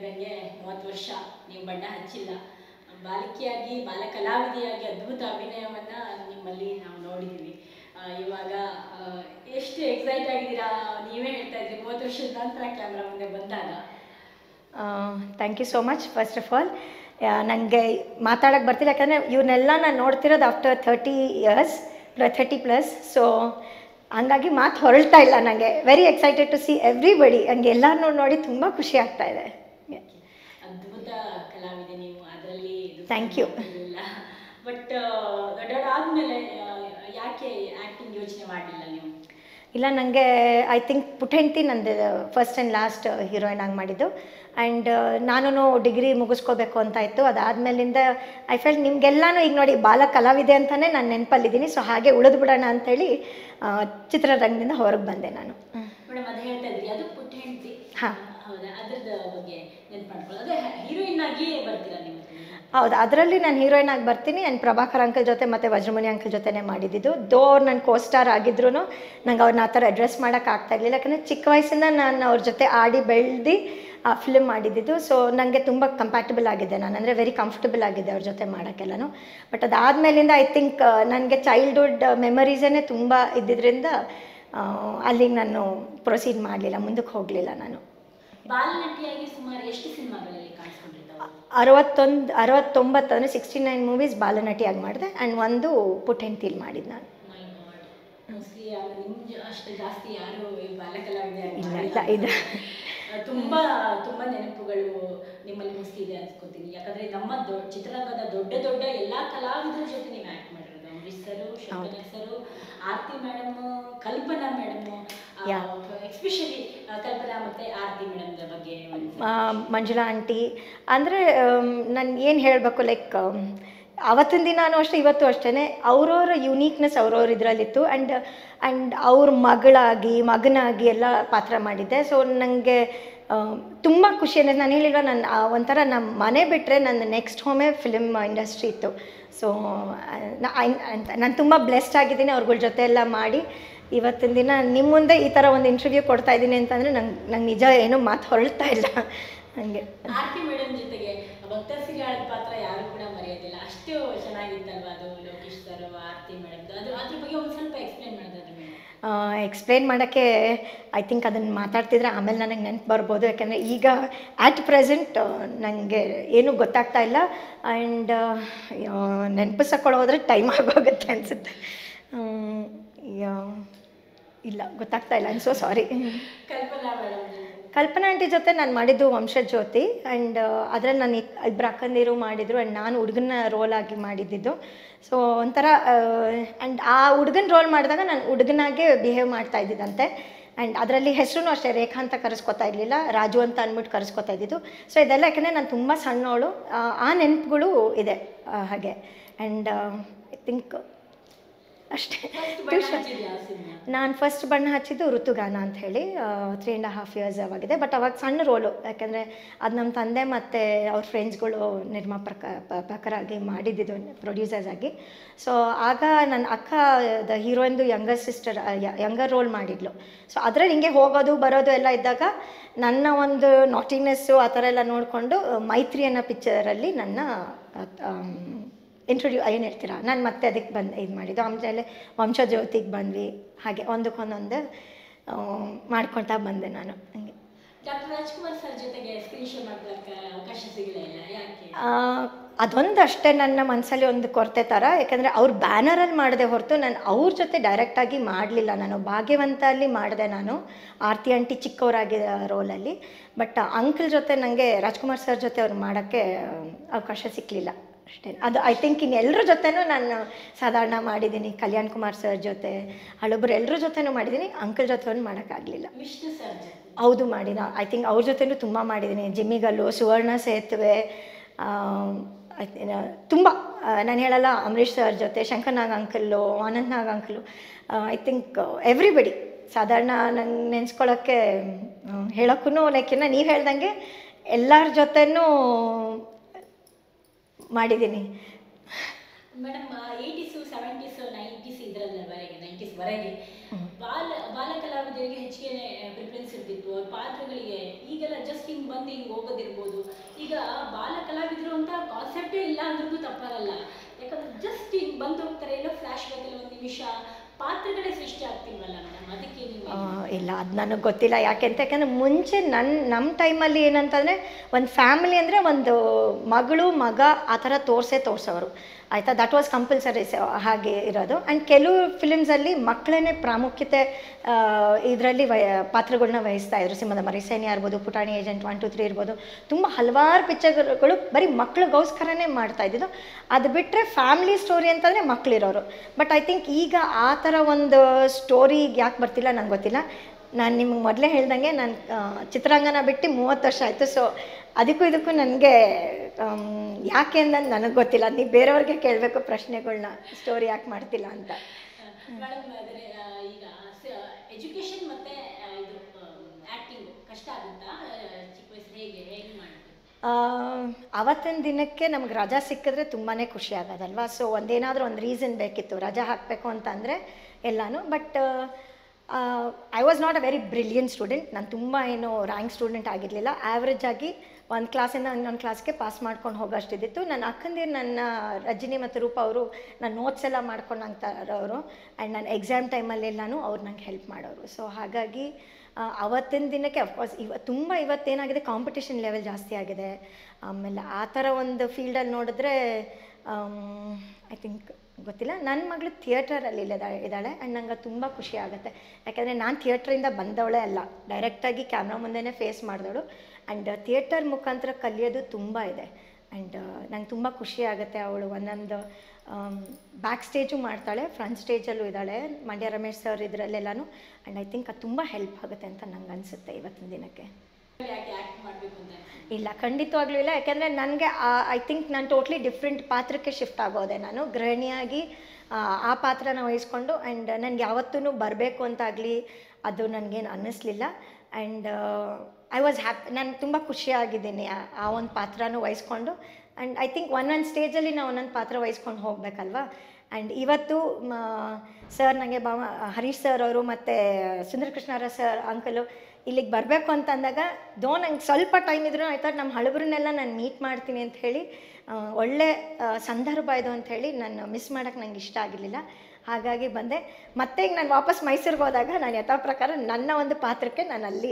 ಹೇಳ್ದಂಗೆ ಮೂವತ್ತು ವರ್ಷ ನೀವು ಬಣ್ಣ ಹಚ್ಚಿಲ್ಲ ಬಾಲಕಿಯಾಗಿ ಬಾಲ ಕಲಾವಿದೆಯಾಗಿ ಅದ್ಭುತ ಅಭಿನಯವನ್ನ ನಿಮ್ಮಲ್ಲಿ ನಾವು ನೋಡಿದ್ದೀವಿ ಆ, ಇವಾಗ ಆ, ಎಷ್ಟು ಎಕ್ಸೈಟ್ ಆಗಿದ್ದೀರಾ ನೀವೇ ಹೇಳ್ತಾ ಇದ್ರಿ ಮೂವತ್ತು ವರ್ಷದ ನಂತರ ಕ್ಯಾಮ್ರಾ ಮುಂದೆ ಬಂದಾಗ thank you so much first of all ನನಗೆ ಮಾತಾಡೋಕ್ಕೆ ಬರ್ತಿಲ್ಲ ಯಾಕಂದರೆ ಇವನ್ನೆಲ್ಲ ನಾನು ನೋಡ್ತಿರೋದು after thirty years thirty plus so ಹಂಗಾಗಿ ಮಾತು ಹೊರಳ್ತಾ ಇಲ್ಲ ನನಗೆ very excited to see everybody ಹಂಗೆ ಎಲ್ಲರನ್ನೂ ನೋಡಿ ತುಂಬ ಖುಷಿ ಆಗ್ತಾ ಇದೆ ಅದ್ಭುತ ಕಲಾವಿದೆ ನೀವು ಅದರಲ್ಲಿ Thank you. ಬಟ್ ದೊಡ್ಡವರಾದ್ಮೇಲೆ ಆ, ಯಾಕೆ ಆಕ್ಟಿಂಗ್ ಯೋಚನೆ ಮಾಡಲಿಲ್ಲ ನೀವು ಇಲ್ಲ ನನಗೆ ಐ ಥಿಂಕ್ ಪುಟ್ಟೆಂಟಿ ನಂದು ಫಸ್ಟ್ ಆ್ಯಂಡ್ ಲಾಸ್ಟ್ ಹೀರೋಯಿನ್ ಆಗಿ ಮಾಡಿದ್ದು ಆ್ಯಂಡ್ ನಾನು ಡಿಗ್ರಿ ಮುಗಿಸ್ಕೋಬೇಕು ಅಂತ ಇತ್ತು ಅದಾದಮೇಲಿಂದ ಐ ಫೆಲ್ಟ್ ನಿಮಗೆಲ್ಲನೂ ಈಗ ನೋಡಿ ಬಾಲ ಕಲಾವಿದೆ ಅಂತಲೇ ನಾನು ನೆನಪಲ್ಲಿದ್ದೀನಿ ಸೊ ಹಾಗೆ ಉಳಿದು ಬಿಡೋಣ ಅಂಥೇಳಿ ಆ, ಚಿತ್ರರಂಗದಿಂದ ಹೊರಗೆ ಬಂದೆ ನಾನು ಮೇಡಮ್ ಅದು ಹೇಳ್ತಾ ಇದ್ರಿ ಅದು ಪುಟ್ಟ ಹೆಂಡತಿ ಹಾ. ಹೌದಾ ಅದ್ರದ್ದು ಬಗ್ಗೆ ನೆನ್ಪು ಮಾಡ್ಕೊಳ್ಳಿ ಅದೇ ಹೀರೋಯಿನ್ ಆಗಿಯೇ ಬರ್ತೀರಾ ನೀವು ಹೌದು ಅದರಲ್ಲಿ ನಾನು ಹೀರೋಯಿನ್ ಆಗಿ ಬರ್ತೀನಿ ಆ್ಯಂಡ್ ಪ್ರಭಾಕರ್ ಅಂಕಲ್ ಜೊತೆ ಮತ್ತು ವಜ್ರಮುನಿ ಅಂಕಲ್ ಜೊತೆನೇ ಮಾಡಿದ್ದು ದೋ ಅವ್ರು ನನ್ನ ಕೋಸ್ಟಾರ್ ಆಗಿದ್ರು ನಂಗೆ ಅವ್ರನ್ನ ಆ ಥರ ಅಡ್ರೆಸ್ ಮಾಡೋಕೆ ಆಗ್ತಾ ಇರಲಿಲ್ಲ ಯಾಕಂದರೆ ಚಿಕ್ಕ ವಯಸ್ಸಿಂದ ನಾನು ಅವ್ರ ಜೊತೆ ಆಡಿ ಬೆಳೆದು ಆ ಫಿಲ್ಮ್ ಮಾಡಿದ್ದು ಸೊ ನನಗೆ ತುಂಬ ಕಂಪ್ಯಾಟಬಲ್ ಆಗಿದೆ ನಾನು ಅಂದರೆ ವೆರಿ ಕಂಫರ್ಟಬಲ್ ಆಗಿದೆ ಅವ್ರ ಜೊತೆ ಮಾಡೋಕ್ಕೆಲ್ಲನೂ ಬಟ್ ಅದಾದಮೇಲಿಂದ ಐ ಥಿಂಕ್ ನನಗೆ ಚೈಲ್ಡ್ಹುಡ್ ಮೆಮರೀಸೇ ತುಂಬ ಇದ್ದಿದ್ದರಿಂದ ಆ, ಅಲ್ಲಿಗೆ ನಾನು ಪ್ರೊಸೀಡ್ ಮಾಡಲಿಲ್ಲ ಮುಂದಕ್ಕೆ ಹೋಗಲಿಲ್ಲ ನಾನು ಬಾಲನಟಿಯಾಗಿ ಸುಮಾರು ಎಷ್ಟು ಸಿನಿಮಾಗಳಲ್ಲಿ ಕಾಣಿಸ್ಕೊಂಡಿರ್ತಾವೆ ಅರವತ್ತೊಂದು ಅರವತ್ತೊಂಬತ್ತು ಅಂದರೆ ಸಿಕ್ಸ್ಟಿ ನೈನ್ ಮೂವೀಸ್ ಬಾಲನಟಿಯಾಗಿ ಮಾಡಿದೆ ಆ್ಯಂಡ್ ಒಂದು ಪುಟ್ಟೆಂತಿಲಿ ಮಾಡಿದ್ದು ನಾನು ಮೈ ಗಾಡ್ ಮೋಸ್ಟ್ಲಿ ನಿಮ್ ಅಷ್ಟು ಜಾಸ್ತಿ ಯಾರು ಈ ಬಾಲಕಲಾವಿದೆ ಆಗಿ ಇಲ್ಲ, ಮಾಡಿಲ್ಲ. ಇಲ್ಲ, ಇದು. ಆ, ತುಂಬಾ ತುಂಬಾ ನೆನಪುಗಳು ನಿಮ್ಮಲ್ಲಿ ಮೋಸ್ಟ್ಲಿ ಇದೆ ಅನ್ಕೋತೀನಿ ಯಾಕಂದ್ರೆ ನಮ್ಮ ದೊ ಚಿತ್ರರಂಗದ ದೊಡ್ಡ ದೊಡ್ಡ ಎಲ್ಲಾ ಕಲಾವಿದರ ಜೊತೆ ನೀವು ಆಕ್ಟ್ ಮಾಡಿರೋದು Ambareesh sir Shankar sir Aarti madam Kalpana madam Yeah. Especially Kalpana ಮತ್ತೆ ಆರ್ತಿ ಮೇಡಮ್ ಬಗ್ಗೆ ಒಂದು ಆ, ಮಂಜುಳಾ ಆಂಟಿ ಅಂದರೆ ನಾನು ಏನು ಹೇಳಬೇಕು ಲೈಕ್ ಅವತ್ತಿನ ದಿನಾನು ಅಷ್ಟೇ ಇವತ್ತು ಅಷ್ಟೇ ಅವ್ರವ್ರ ಯುನೀಕ್ನೆಸ್ ಅವ್ರವ್ರ ಇದರಲ್ಲಿತ್ತು ಆ್ಯಂಡ್ ಆ್ಯಂಡ್ ಅವ್ರ ಮಗಳಾಗಿ ಮಗನಾಗಿ ಎಲ್ಲ ಪಾತ್ರ ಮಾಡಿದ್ದೆ ಸೊ ನನಗೆ ತುಂಬ ಖುಷಿ ಅಂದರೆ ನಾನು ಹೇಳಿಲ್ವ ನನ್ನ ಆ ಒಂಥರ ನಮ್ಮ ಮನೆ ಬಿಟ್ಟರೆ ನನ್ನ ನೆಕ್ಸ್ಟ್ ಹೋಮೇ ಫಿಲ್ಮ್ ಇಂಡಸ್ಟ್ರಿ ಇತ್ತು ಸೊ ನಾನು ತುಂಬ ಬ್ಲೆಸ್ಡ್ ಆಗಿದ್ದೀನಿ ಅವ್ರಗಳ ಜೊತೆ ಎಲ್ಲ ಮಾಡಿ ಇವತ್ತಿನ ದಿನ ನಿಮ್ಮ ಮುಂದೆ ಈ ಥರ ಒಂದು ಇಂಟರ್ವ್ಯೂ ಕೊಡ್ತಾ ಇದ್ದೀನಿ ಅಂತಂದರೆ ನಂಗೆ ನಂಗೆ ನಿಜ ಏನೂ ಮಾತು ಹೊರಳ್ತಾ ಇಲ್ಲ ಹಾಗೆ ಆರ್ತಿ ಮೇಡಮ್ ಜೊತೆಗೆ ಭಕ್ತ ಸಿರಿಯಾಳದ ಪಾತ್ರ ಯಾರು ಕೂಡ ಮರೆಯೋದಿಲ್ಲ ಅಷ್ಟು ಚೆನ್ನಾಗಿತ್ತಲ್ವಾ ಅದು ಲೋಕೇಶ್ ಸರ್ ಆರ್ತಿ ಮೇಡಮ್ ಅದು ಅದ್ರ ಬಗ್ಗೆ ಒಂದು ಸ್ವಲ್ಪ ಎಕ್ಸ್ಪ್ಲೇನ್ ಮಾಡಿದ್ರೆ ಮೇಡಮ್ ಎಕ್ಸ್ಪ್ಲೇನ್ ಮಾಡೋಕ್ಕೆ ಐ ಥಿಂಕ್ ಅದನ್ನು ಮಾತಾಡ್ತಿದ್ರೆ ಆಮೇಲೆ ನನಗೆ ನೆನಪು ಬರ್ಬೋದು ಯಾಕಂದರೆ ಈಗ ಆ್ಯಟ್ ಪ್ರೆಸೆಂಟ್ ನನಗೆ ಏನೂ ಗೊತ್ತಾಗ್ತಾ ಇಲ್ಲ ಆ್ಯಂಡ್ ನೆನಪಿಸಕೊಳ್ಳೋ ಹೋದ್ರೆ ಟೈಮ್ ಆಗೋಗುತ್ತೆ ಅನಿಸುತ್ತೆ ಇಲ್ಲ ಗೊತ್ತಾಗ್ತಾ ಇಲ್ಲ I'm so sorry Kalpana madam Kalpana aunty ಜೊತೆ ನಾನು ಮಾಡಿದ್ದು ವಂಶಜ್ಯೋತಿ ಆ್ಯಂಡ್ ಅದರಲ್ಲಿ ನಾನು ಇಬ್ಬರು ಅಕ್ಕಂದಿರು ಮಾಡಿದರು ಆ್ಯಂಡ್ ನಾನು ಹುಡುಗನ ರೋಲ್ ಆಗಿ ಮಾಡಿದ್ದಿದ್ದು ಸೊ ಒಂಥರ ಆ್ಯಂಡ್ ಆ ಹುಡುಗನ ರೋಲ್ ಮಾಡಿದಾಗ ನಾನು ಹುಡುಗನಾಗೆ ಬಿಹೇವ್ ಮಾಡ್ತಾ ಇದ್ದಿದ್ದಂತೆ ಆ್ಯಂಡ್ ಅದರಲ್ಲಿ ಹೆಸರು ಅಷ್ಟೇ ರೇಖಾ ಅಂತ ಕರೆಸ್ಕೊತಾ ಇರಲಿಲ್ಲ ರಾಜು ಅಂತ ಅಂದ್ಬಿಟ್ಟು ಕರೆಸ್ಕೊತಾ ಇದ್ದಿದ್ದು ಸೊ ಇದೆಲ್ಲ ಯಾಕಂದರೆ ನಾನು ತುಂಬ ಸಣ್ಣವಳು ಆ, ಆ ನೆನಪುಗಳು ಇದೆ ಆ, ಹಾಗೆ ಆ್ಯಂಡ್ ಐ ಥಿಂಕ್ ಅಷ್ಟೇ ಟ್ಯೂಷನ್ ಸಿನಿಮಾ ನಾನು ಫಸ್ಟ್ ಬಣ್ಣ ಹಚ್ಚಿದ್ದು ಋತುಗಾನ ಅಂತ ಹೇಳಿ ತ್ರೀ ಆ್ಯಂಡ್ ಹಾಫ್ ಇಯರ್ಸ್ ಆಗಿದೆ ಬಟ್ ಅವಾಗ ಸಣ್ಣ ರೋಲು ಯಾಕೆಂದರೆ ಅದು ನಮ್ಮ ತಂದೆ ಮತ್ತು ಅವ್ರ ಫ್ರೆಂಡ್ಸ್ಗಳು ನಿರ್ಮಾಪಕ ಪ- ಪಕರಾಗಿ ಮಾಡಿದ್ದಿದ್ದು ಪ್ರೊಡ್ಯೂಸರ್ಸ್ ಆಗಿ ಸೊ ಆಗ ನನ್ನ ಅಕ್ಕ ದ ಹೀರೋಯಿನ್ದು ಯಂಗರ್ ಸಿಸ್ಟರ್ ಯಂಗರ್ ರೋಲ್ ಮಾಡಿದ್ಲು ಸೊ ಅದರಲ್ಲಿ ಹಿಂಗೆ ಹೋಗೋದು ಬರೋದು ಎಲ್ಲ ಇದ್ದಾಗ ನನ್ನ ಒಂದು ನಾಟಿನೆಸ್ಸು ಆ ಥರ ಎಲ್ಲ ನೋಡಿಕೊಂಡು ಮೈತ್ರಿ ಅನ್ನೋ ಪಿಕ್ಚರಲ್ಲಿ ನನ್ನ ಇಂಟ್ರೊಡ್ಯೂ ಏನು ಹೇಳ್ತೀರಾ ನಾನು ಮತ್ತೆ ಅದಕ್ಕೆ ಬಂದು ಇದು ಮಾಡಿದ್ದು ಆಮೇಲೆ ವಂಶಜ್ಯೋತಿಗೆ ಬಂದ್ವಿ ಹಾಗೆ ಒಂದಕ್ಕೊಂದೊಂದು ಆ, ಮಾಡ್ಕೊಳ್ತಾ ಬಂದೆ ನಾನು ಹಂಗೆ ಡಾಕ್ಟರ್ ರಾಜ್ಕುಮಾರ್ ಸರ್ ಜೊತೆಗೆ ಸ್ಕ್ರೀನ್ ಶೇರ್ ಮಾಡ್ಲಿಕ್ಕೆ ಅವಕಾಶ ಸಿಗಲೇ ಇಲ್ಲ ಯಾಕೆ ಆ, ಅದೊಂದು ಅಷ್ಟೇ ನನ್ನ ಮನಸ್ಸಲ್ಲಿ ಒಂದು ಕೊರತೆ ಥರ ಯಾಕಂದರೆ ಅವ್ರ ಬ್ಯಾನರಲ್ಲಿ ಮಾಡಿದೆ ಹೊರತು ನಾನು ಅವ್ರ ಜೊತೆ ಡೈರೆಕ್ಟಾಗಿ ಮಾಡಲಿಲ್ಲ ನಾನು ಭಾಗ್ಯವಂತ ಅಲ್ಲಿ ಮಾಡಿದೆ ನಾನು ಆರ್ತಿ ಆಂಟಿ ಚಿಕ್ಕವರಾಗಿದ್ದ ರೋಲಲ್ಲಿ ಬಟ್ ಅಂಕಲ್ ಜೊತೆ ನನಗೆ ರಾಜ್ಕುಮಾರ್ ಸರ್ ಜೊತೆ ಅವ್ರು ಮಾಡೋಕ್ಕೆ ಅವಕಾಶ ಸಿಕ್ಕಲಿಲ್ಲ ಅಷ್ಟೇ ಅದು ಐ ಥಿಂಕ್ ಇನ್ನು ಎಲ್ಲರ ಜೊತೆನೂ ನಾನು ಸಾಧಾರಣ ಮಾಡಿದ್ದೀನಿ ಕಲ್ಯಾಣ್ ಕುಮಾರ್ ಸರ್ ಜೊತೆ ಹಳೊಬ್ರು ಎಲ್ಲರ ಜೊತೆನೂ ಮಾಡಿದ್ದೀನಿ ಅಂಕಲ್ ಜೊತೆ ಒಂದು ಮಾಡೋಕ್ಕಾಗಲಿಲ್ಲ ವಿಷ್ಣು ಸರ್ ಜೊತೆ ಹೌದು ಮಾಡಿದ ಐ ಥಿಂಕ್ ಅವ್ರ ಜೊತೆನೂ ತುಂಬ ಮಾಡಿದ್ದೀನಿ ಜಿಮ್ಮಿಗಲ್ಲು ಸುವರ್ಣ ಸೇತುವೆ ತುಂಬ ನಾನು ಹೇಳಲ್ಲ ಅಂಬರೀಷ್ ಸರ್ ಜೊತೆ Shankarnag uncle Anand Nag uncle I think everybody ಸಾಧಾರಣ ನಂಗೆ ನೆನೆಸ್ಕೊಳ್ಳೋಕ್ಕೆ ಹೇಳೋಕ್ಕೂ ಲೈಕ್ ಇನ್ನು ನೀವು ಹೇಳ್ದಂಗೆ ಎಲ್ಲರ ಜೊತೆನೂ ಮಾಡಿದ್ದೀನಿ ಮೇಡಮ್ ಏಯ್ಟೀಸು ಸೆವೆಂಟೀಸು ನೈಂಟೀಸ್ ಇದರಲ್ಲವರೆಗೆ ನೈಂಟೀಸ್ ವರೆಗೆ ಬಾಲ ಬಾಲ ಕಲಾವಿದರಿಗೆ ಹೆಚ್ಚಿಗೆ ಪ್ರಿಫರೆನ್ಸ್ ಇರ್ತಿತ್ತು ಅವ್ರ ಪಾತ್ರಗಳಿಗೆ ಈಗೆಲ್ಲ ಜಸ್ಟ್ ಹಿಂಗ್ ಬಂದು ಹಿಂಗ್ ಹೋಗೋದಿರ್ಬೋದು ಈಗ ಬಾಲ ಕಲಾವಿದರು ಅಂತ ಕಾನ್ಸೆಪ್ಟೇ ಇಲ್ಲ ಅಂದ್ರೂ ತಪ್ಪಾಗಲ್ಲ ಯಾಕಂದ್ರೆ ಜಸ್ಟ್ ಹಿಂಗ್ ಬಂದು ಹೋಗ್ತಾರೆ ಎಲ್ಲೋ ಫ್ಲಾಶ್ ಬ್ಯಾಕ್ ಒಂದು ನಿಮಿಷ ಪಾತ್ರಗಳೇ ಸೃಷ್ಟಿ ಆಗ್ತಿಲ್ವಲ್ಲ ಮೇಡಮ್ ಅದಕ್ಕೆ ನೀವು ಆ, ಇಲ್ಲ ಅದು ನನಗೆ ಗೊತ್ತಿಲ್ಲ ಯಾಕೆಂತ ಯಾಕೆಂದರೆ ಮುಂಚೆ ನನ್ನ ನಮ್ಮ ಟೈಮಲ್ಲಿ ಏನಂತಂದರೆ ಒಂದು ಫ್ಯಾಮಿಲಿ ಅಂದರೆ ಒಂದು ಮಗಳು ಮಗ ಆ ಥರ ತೋರಿಸೇ ತೋರಿಸೋರು ಆಯಿತಾ ದಟ್ ವಾಸ್ ಕಂಪಲ್ಸರಿ ಹಾಗೆ ಇರೋದು ಆ್ಯಂಡ್ ಕೆಲವು ಫಿಲಿಮ್ಸಲ್ಲಿ ಮಕ್ಕಳೇ ಪ್ರಾಮುಖ್ಯತೆ ಇದರಲ್ಲಿ ವಯ ಪಾತ್ರಗಳನ್ನ ವಹಿಸ್ತಾ ಇದ್ರು ಸಿಂಹದ ಮರಿಸೇನೆ ಇರ್ಬೋದು ಪುಟಾಣಿ ಏಜೆಂಟ್ ಒನ್ ಟು ತ್ರೀ ಇರ್ಬೋದು ತುಂಬ ಹಲವಾರು ಪಿಕ್ಚರ್ಗಳು ಬರೀ ಮಕ್ಳಿಗೋಸ್ಕರನೇ ಮಾಡ್ತಾ ಇದ್ದಿದ್ದು ಅದು ಬಿಟ್ಟರೆ ಫ್ಯಾಮಿಲಿ ಸ್ಟೋರಿ ಅಂತಂದರೆ ಮಕ್ಕಳಿರೋರು ಬಟ್ ಐ ಥಿಂಕ್ ಈಗ ಆ ಥರ ಒಂದು ಸ್ಟೋರಿ ಯಾಕೆ ಬರ್ತಿಲ್ಲ ನಂಗೆ ಗೊತ್ತಿಲ್ಲ ನಾನು ನಿಮ್ಗೆ ಮೊದಲೇ ಹೇಳ್ದಂಗೆ ನಾನು ಚಿತ್ರಾಂಗನ ಬಿಟ್ಟು ಮೂವತ್ತು ವರ್ಷ ಆಯಿತು ಸೊ ಅದಕ್ಕೂ ಇದಕ್ಕೂ ನನಗೆ ಯಾಕೆ ಅಂತ ನನಗೆ ಗೊತ್ತಿಲ್ಲ ನೀವು ಬೇರೆಯವ್ರಿಗೆ ಕೇಳಬೇಕು ಪ್ರಶ್ನೆಗಳ್ನ ಸ್ಟೋರಿ ಯಾಕೆ ಮಾಡ್ತಿಲ್ಲ ಅಂತ ಮೇಡಮ್ ಆದರೆ ಈಗ ಎಜುಕೇಶನ್ ಮತ್ತೆ ಆ, ಇದು ಆಕ್ಟಿಂಗ್ ಕಷ್ಟ ಆಗುತ್ತಾ ಆ, ಚಿಕ್ಕ ವಯಸ್ಸು ಹೇಗೆ ಹೇಗೆ ಮಾಡಿದ್ರು ಆ, ಅವತ್ತಿನ ದಿನಕ್ಕೆ ನಮ್ಗೆ ರಜಾ ಸಿಕ್ಕಿದ್ರೆ ತುಂಬಾ ಖುಷಿ ಆಗೋದಲ್ವಾ ಸೊ ಒಂದೇನಾದರೂ ಒಂದು ರೀಸನ್ ಬೇಕಿತ್ತು ರಜಾ ಹಾಕಬೇಕು ಅಂತಂದರೆ ಎಲ್ಲನೂ but I was not a very brilliant student ನಾನು ತುಂಬ ಏನು ರ್ಯಾಂಕ್ ಸ್ಟೂಡೆಂಟ್ ಆಗಿರಲಿಲ್ಲ ಆ್ಯಾವ್ರೇಜ್ ಆಗಿ ಒಂದು ಕ್ಲಾಸಿಂದ ಇನ್ನೊಂದು ಕ್ಲಾಸ್ಗೆ ಪಾಸ್ ಮಾಡ್ಕೊಂಡು ಹೋಗೋಷ್ಟಿದ್ದಿತ್ತು ನನ್ನ ಅಕ್ಕಂದಿರು ನನ್ನ ರಜನಿ ಮತ್ತು ರೂಪ ಅವರು ನನ್ನ ನೋಟ್ಸ್ ಎಲ್ಲ ಮಾಡ್ಕೊಂಡು ನಂಗೆ ತರೋರು ಆ್ಯಂಡ್ ನನ್ನ ಎಕ್ಸಾಮ್ ಟೈಮಲ್ಲೆಲ್ಲನೂ ಅವ್ರು ನಂಗೆ ಹೆಲ್ಪ್ ಮಾಡೋರು ಸೊ ಹಾಗಾಗಿ ಆ, ಅವತ್ತಿನ ದಿನಕ್ಕೆ ಅಫ್ಕೋರ್ಸ್ ಇವ ತುಂಬ ಇವತ್ತೇನಾಗಿದೆ ಕಾಂಪಿಟೇಷನ್ ಲೆವೆಲ್ ಜಾಸ್ತಿ ಆಗಿದೆ ಆಮೇಲೆ ಆ ಥರ ಒಂದು ಫೀಲ್ಡಲ್ಲಿ ನೋಡಿದ್ರೆ ಐ ಥಿಂಕ್ ಗೊತ್ತಿಲ್ಲ ನನ್ನ ಮಗಳು ಥಿಯೇಟರಲ್ಲಿ ಇದ್ದಾಳೆ ಇದ್ದಾಳೆ ಆ್ಯಂಡ್ ನಂಗೆ ಅದು ತುಂಬ ಖುಷಿ ಆಗುತ್ತೆ ಯಾಕಂದರೆ ನಾನು ಥಿಯೇಟ್ರಿಂದ ಬಂದವಳೇ ಅಲ್ಲ ಡೈರೆಕ್ಟಾಗಿ ಕ್ಯಾಮ್ರಾ ಮುಂದೆನೇ ಫೇಸ್ ಮಾಡಿದವಳು ಆ್ಯಂಡ್ ಥಿಯೇಟರ್ ಮುಖಾಂತರ ಕಲಿಯೋದು ತುಂಬ ಇದೆ ಆ್ಯಂಡ್ ನಂಗೆ ತುಂಬ ಖುಷಿ ಆಗುತ್ತೆ ಅವಳು ಒಂದೊಂದು ಬ್ಯಾಕ್ ಸ್ಟೇಜು ಮಾಡ್ತಾಳೆ ಫ್ರಂಟ್ ಸ್ಟೇಜಲ್ಲೂ ಇದ್ದಾಳೆ ಮಂಡ್ಯ ರಮೇಶ್ ಸರ್ ಇದರಲ್ಲೆಲ್ಲನೂ ಆ್ಯಂಡ್ ಐ ಥಿಂಕ್ ಅದು ತುಂಬ ಹೆಲ್ಪ್ ಆಗುತ್ತೆ ಅಂತ ನಂಗೆ ಅನಿಸುತ್ತೆ ಇವತ್ತಿನ ದಿನಕ್ಕೆ ಯಾಕೆ ಆಕ್ಟ್ ಮಾಡಬೇಕು ಅಂತ ಅನ್ಸುತ್ತೆ? ಇಲ್ಲ ಖಂಡಿತವಾಗ್ಲೂ ಇಲ್ಲ ಯಾಕೆಂದರೆ ನನಗೆ ಐ ಥಿಂಕ್ ನಾನು ಟೋಟ್ಲಿ ಡಿಫ್ರೆಂಟ್ ಪಾತ್ರಕ್ಕೆ ಶಿಫ್ಟ್ ಆಗೋದೆ ನಾನು ಗೃಹಿಣಿಯಾಗಿ ಆ, ಆ ಪಾತ್ರನ ವಹಿಸ್ಕೊಂಡು ಆ್ಯಂಡ್ ನನಗೆ ಯಾವತ್ತೂ ಬರಬೇಕು ಅಂತಾಗಲಿ ಅದು ನನಗೇನು ಅನ್ನಿಸ್ಲಿಲ್ಲ ಆ್ಯಂಡ್ ಐ ವಾಸ್ ಹ್ಯಾಪಿ ನಾನು ತುಂಬ ಖುಷಿಯಾಗಿದ್ದೀನಿ ಆ- ಆ ಒಂದು ಪಾತ್ರನೂ ವಹಿಸ್ಕೊಂಡು ಆ್ಯಂಡ್ ಐ ಥಿಂಕ್ ಒಂದೊಂದು ಸ್ಟೇಜಲ್ಲಿ ನಾವು ಒಂದೊಂದು ಪಾತ್ರ ವಹಿಸ್ಕೊಂಡು ಹೋಗಬೇಕಲ್ವಾ ಆ್ಯಂಡ್ ಇವತ್ತು ಸರ್ ನನಗೆ ಬಾಮ ಹರೀಶ್ ಸರ್ ಅವರು ಮತ್ತು ಸುಂದರ ಕೃಷ್ಣರ ಸರ್ ಅಂಕಲು ಇಲ್ಲಿಗೆ ಬರಬೇಕು ಅಂತ ಅಂದಾಗ ದೋ ನಂಗೆ ಸ್ವಲ್ಪ ಟೈಮ್ ಇದ್ರೂ ಆಯ್ತಾ ನಮ್ಮ ಹಳಬ್ರನ್ನೆಲ್ಲ ನಾನು ಮೀಟ್ ಮಾಡ್ತೀನಿ ಅಂತ ಹೇಳಿ ಆ, ಒಳ್ಳೆ ಆ, ಸಂದರ್ಭ ಇದು ಅಂತ ಹೇಳಿ ನಾನು ಮಿಸ್ ಮಾಡೋಕ್ಕೆ ನಂಗೆ ಇಷ್ಟ ಆಗಿರಲಿಲ್ಲ ಹಾಗಾಗಿ ಬಂದೆ ಮತ್ತೆ ಈಗ ನಾನು ವಾಪಸ್ ಮೈಸೂರಿಗೆ ಹೋದಾಗ ನಾನು ಯಥಾ ಪ್ರಕಾರ ನನ್ನ ಒಂದು ಪಾತ್ರಕ್ಕೆ ನಾನು ಅಲ್ಲಿ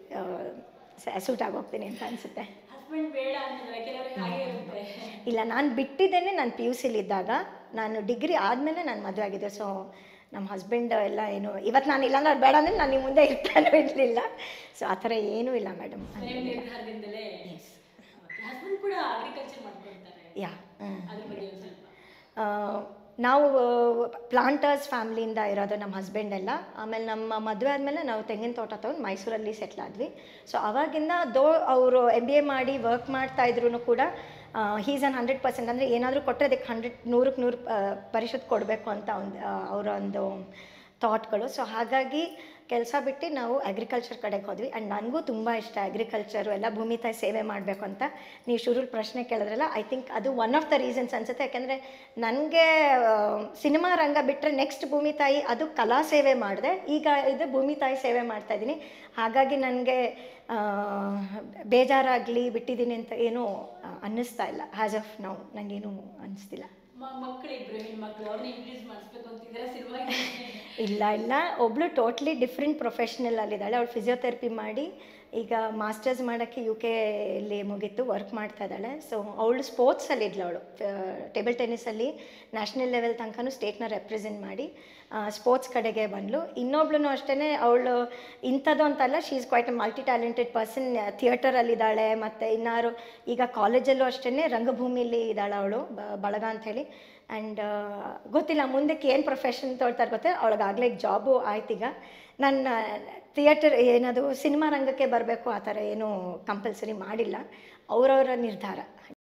ಸೂಟ್ ಆಗೋಗ್ತೀನಿ ಅಂತ ಅನಿಸುತ್ತೆ ಹಸ್ಬೆಂಡ್ ಬೇಡ ಅಂತಂದ್ರೆ ಕೆಲವರಿಗೆ ಹಾಗೆ ಇರುತ್ತೆ ಇಲ್ಲ ನಾನು ಬಿಟ್ಟಿದ್ದೇನೆ ನಾನು ಪಿ ಯು ಸಿಲಿದ್ದಾಗ ನಾನು ಡಿಗ್ರಿ ಆದಮೇಲೆ ನಾನು ಮದುವೆ ಆಗಿದೆ ಸೊ ನಮ್ಮ ಹಸ್ಬೆಂಡ್ ಎಲ್ಲ ಏನು ಇವತ್ತು ನಾನು ಇಲ್ಲಾಂದ್ರೆ ಅವ್ರು ಬೇಡ ಅಂದರೆ ನಾನು ನಿಮ್ಮ ಮುಂದೆ ಇರ್ತಾನೂ ಇರಲಿಲ್ಲ ಸೊ ಆ ಥರ ಏನೂ ಇಲ್ಲ ಮೇಡಮ್ ಸ್ವಯಂ ನಿರ್ಧಾರದಿಂದಲೇ ಹಸ್ಬೆಂಡ್ ಕೂಡ ಅಗ್ರಿಕಲ್ಚರ್ ಮಾಡ್ಕೊಳ್ತಾರೆ ಯಾ ಹ್ಞೂ ಅದ್ರ ಬಗ್ಗೆ ಒಂದು ಸ್ವಲ್ಪ ಆ, ನಾವು ಪ್ಲಾಂಟರ್ಸ್ ಫ್ಯಾಮ್ಲಿಯಿಂದ ಇರೋದು ನಮ್ಮ ಹಸ್ಬೆಂಡ್ ಎಲ್ಲ ಆಮೇಲೆ ನಮ್ಮ ಮದುವೆ ಆದಮೇಲೆ ನಾವು ತೆಂಗಿನ ತೋಟ ತೊಗೊಂಡು ಮೈಸೂರಲ್ಲಿ ಸೆಟ್ಲ್ ಆದ್ವಿ ಸೊ ಅವಾಗಿಂದ ದೋ ಅವರು ಎಮ್ ಬಿ ಎ ಮಾಡಿ ವರ್ಕ್ ಮಾಡ್ತಾ ಇದ್ರು ಕೂಡ ಹೀಸ್ ಅನ್ ಹಂಡ್ರೆಡ್ ಪರ್ಸೆಂಟ್ ಅಂದರೆ ಏನಾದರೂ ಕೊಟ್ಟರೆ ಅದಕ್ಕೆ ಹಂಡ್ರೆಡ್ ನೂರಕ್ಕೆ ನೂರು ಪರಿಶುದ್ಧ ಕೊಡಬೇಕು ಅಂತ ಒಂದು ಅವರ ಒಂದು ಥಾಟ್ಗಳು ಸೊ ಹಾಗಾಗಿ ಕೆಲಸ ಬಿಟ್ಟು ನಾವು ಅಗ್ರಿಕಲ್ಚರ್ ಕಡೆಗೆ ಹೋದ್ವಿ ಆ್ಯಂಡ್ ನನಗೂ ತುಂಬ ಇಷ್ಟ ಅಗ್ರಿಕಲ್ಚರು ಎಲ್ಲ ಭೂಮಿ ತಾಯಿ ಸೇವೆ ಮಾಡಬೇಕು ಅಂತ ನೀವು ಶುರುಲ್ ಪ್ರಶ್ನೆ ಕೇಳಿದ್ರಲ್ಲ ಐ ಥಿಂಕ್ ಅದು ಒನ್ ಆಫ್ ದ ರೀಸನ್ಸ್ ಅನ್ಸುತ್ತೆ ಯಾಕೆಂದರೆ ನನಗೆ ಸಿನಿಮಾ ರಂಗ ಬಿಟ್ಟರೆ ನೆಕ್ಸ್ಟ್ ಭೂಮಿ ತಾಯಿ ಅದು ಕಲಾ ಸೇವೆ ಮಾಡಿದೆ ಈಗ ಇದು ಭೂಮಿ ತಾಯಿ ಸೇವೆ ಮಾಡ್ತಾ ಇದ್ದೀನಿ ಹಾಗಾಗಿ ನನಗೆ ಬೇಜಾರಾಗಲಿ ಬಿಟ್ಟಿದ್ದೀನಿ ಅಂತ ಏನೂ ಆ, ಅನ್ನಿಸ್ತಾ ಇಲ್ಲ ಹ್ಯಾಸ್ ಆಫ್ ನಾವು ನನಗೇನು ಅನ್ನಿಸ್ತಿಲ್ಲ ಮ- ಮಕ್ಕಳಿಬ್ರು ಹೆಣ್ಮಕ್ಳು ಅವ್ರನ್ನ ಇಂಟ್ರಡ್ಯೂಸ್ ಮಾಡಿಸ್ಬೇಕು ಅಂತಿದ್ದೀರಾ ಸಿನಿಮಾ ಇಲ್ಲ ಇಲ್ಲ ಒಬ್ಳು ಟೋಟ್ಲಿ ಡಿಫ್ರೆಂಟ್ ಪ್ರೊಫೆಷ್ನಲ್ ಅಲ್ಲಿದ್ದಾಳೆ ಅವಳು ಫಿಸಿಯೋಥೆರಪಿ ಮಾಡಿ ಈಗ ಮಾಸ್ಟರ್ಸ್ ಮಾಡೋಕ್ಕೆ ಯು ಕೆಯಲ್ಲಿ ಮುಗೀತು ವರ್ಕ್ ಮಾಡ್ತಾ ಇದ್ದಾಳೆ ಸೊ ಅವಳು ಸ್ಪೋರ್ಟ್ಸಲ್ಲಿ ಇದ್ಲು ಅವಳು ಟೇಬಲ್ ಟೆನ್ನಿಸಲ್ಲಿ ನ್ಯಾಷನಲ್ ಲೆವೆಲ್ ತನಕನೂ ಸ್ಟೇಟ್ನ ರೆಪ್ರೆಸೆಂಟ್ ಮಾಡಿ ಸ್ಪೋರ್ಟ್ಸ್ ಕಡೆಗೆ ಬಂದಳು ಇನ್ನೊಬ್ಳು ಅಷ್ಟೇ ಅವಳು ಇಂಥದ್ದು ಅಂತಲ್ಲ she is quite a multi talented person ಥಿಯೇಟರಲ್ಲಿದ್ದಾಳೆ ಮತ್ತು ಇನ್ನಾರು ಈಗ ಕಾಲೇಜಲ್ಲೂ ಅಷ್ಟೇ ರಂಗಭೂಮಿಲಿ ಇದ್ದಾಳೆ ಅವಳು ಬಳಗ ಅಂಥೇಳಿ ಆ್ಯಂಡ್ ಗೊತ್ತಿಲ್ಲ ಮುಂದಕ್ಕೆ ಏನು ಪ್ರೊಫೆಷನ್ ತೊಳ್ತಾರೆ ಗೊತ್ತಿಲ್ಲ ಅವಳಿಗಾಗಲೇ ಜಾಬು ಆಯ್ತೀಗ ನನ್ನ ಥಿಯೇಟರ್ ಏನದು ಸಿನಿಮಾ ರಂಗಕ್ಕೆ ಬರಬೇಕು ಆ ಥರ ಏನೂ ಕಂಪಲ್ಸರಿ ಮಾಡಿಲ್ಲ ಅವರವರ ನಿರ್ಧಾರ